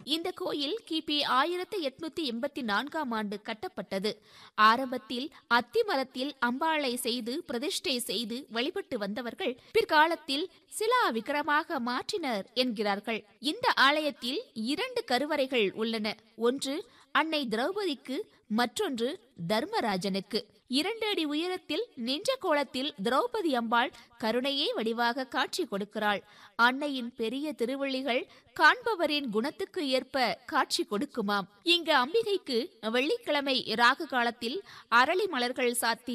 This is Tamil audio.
இந்த கோயில் கிபி ஆயிரத்தி எட்நூத்தி எண்பத்தி நான்காம் ஆண்டு கட்டப்பட்டது ஆரம்பத்தில் அத்திமரத்தில் அம்பாளை செய்து பிரதிஷ்டை செய்து வழிபட்டு வந்தவர்கள் பிற்காலத்தில் சிலா விக்கிரமாக மாற்றினர் என்கிறார்கள் இந்த ஆலயத்தில் இரண்டு கருவறைகள் உள்ளன ஒன்று அன்னை திரௌபதிக்கு மற்றொன்று தர்மராஜனுக்கு இரண்டு அடி உயரத்தில் நின்ற கோலத்தில் திரௌபதி அம்பாள் கருணையே வடிவாக காட்சி கொடுக்கிறாள் அன்னையின் பெரிய திருவள்ளிகள் காண்பவரின் குணத்துக்கு ஏற்ப காட்சி கொடுக்குமாம் இங்கு அம்பிகைக்கு வெள்ளிக்கிழமை ராகு காலத்தில் அரளி மலர்கள் சாத்தி